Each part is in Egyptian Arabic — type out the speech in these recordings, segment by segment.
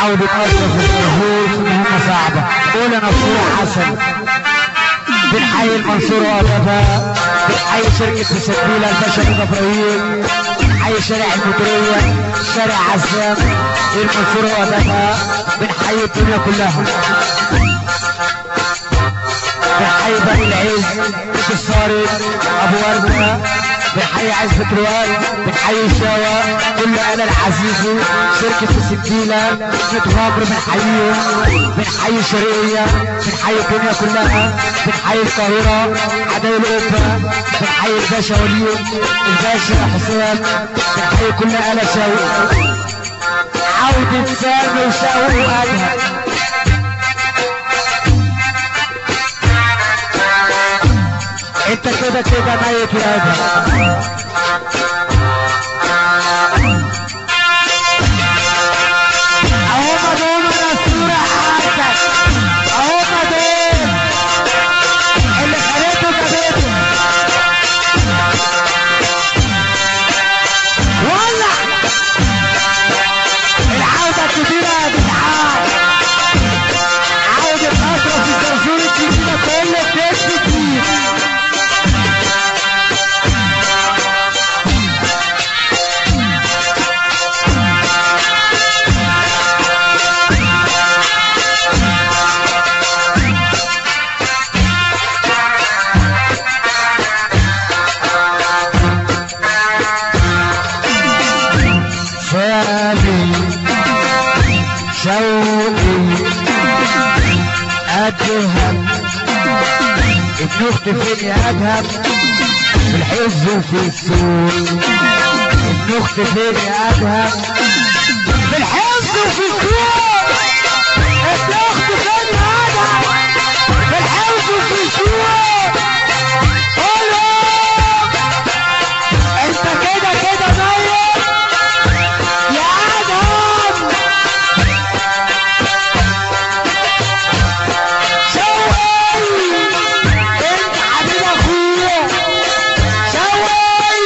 عودة أشرف الفرهور في مهمة صعبة قول أنا صورة حسن بنحيي المنصورة وأدبها بنحيي شركة تسجيل الباشا رضا إبراهيم بنحيي شارع المديرية شارع عزام المنصورة وأدبها بنحيي الدنيا كلها بنحيي بني العز بيت الصارم ابو وردة بنحيي عزة رواد بنحيي شاوى كل انا العزيزي شركة السجيلة بيت غامر بنحييهم بنحيي شرقية بنحيي الدنيا كلها بنحيي القاهرة عدايا القبة بنحيي الباشا وليد الباشا حسام بنحيي كل انا شاوي عودة سامي وشاوي وادهم انت كده كده ميت يا ادم اهما دول الاسطورة حاجتك اهما دول اللي خليته جابته ولع العودة الكبيرة يا جدعان عودة أشرف الزرزور الجديدة كل الدش جديد شامي شوقي أدهم ابن اختي فين يا أدهم في الحز وفي السوق ابن اختي فين يا أدهم في الحز وفي السوق ابن اختي فين يا أدهم في الحز وفي السوق قولوا انت كده كده ميت يا ادهم شوقي انت حبيب اخويا شوقي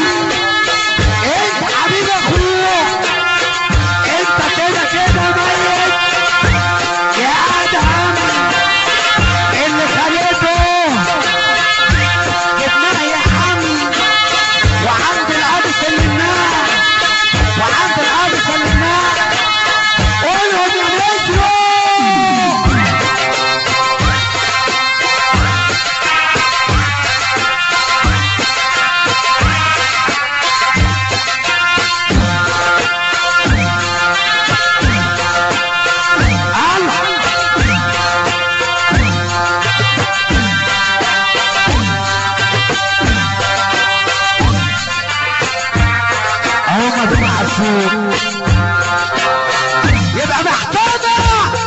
انت حبيب اخويا انت كده كده ميت يا ادهم اللي خليته جبناه يا حمد وعند الاب سلمناه وعند الاب سلمناه قولهم يا مترو هم دول عاشور يبقى محتاجة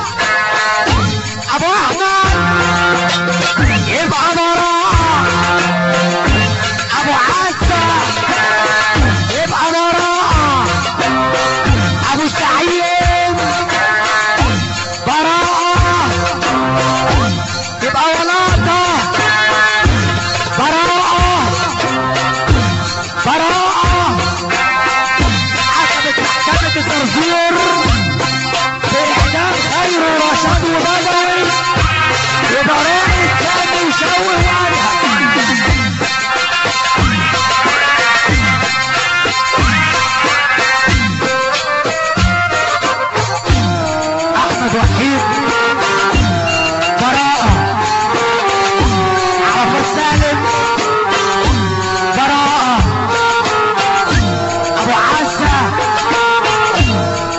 ابو احمد يبقى براءة ابو عزة يبقى براءة ابو سعيد براءة يبقى ولادة براءة براءة حسبت محكمة التنظير بإحكام خير ورشاد وبدوي وبراءة كامل وشوه وعنها أحمد وحيد براءة عرفة سالم براءة ابو عزة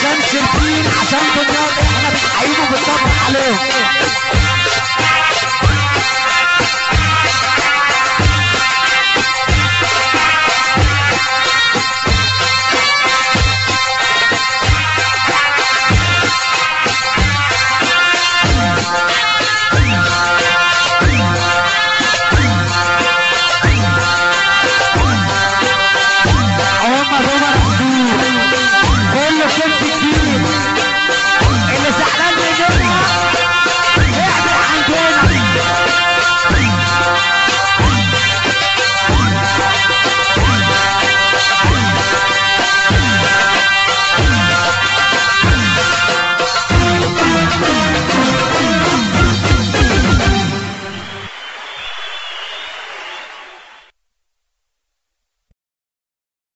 عشان شربين عشان دنيا احنا بنحييهم وبنصبح عليهم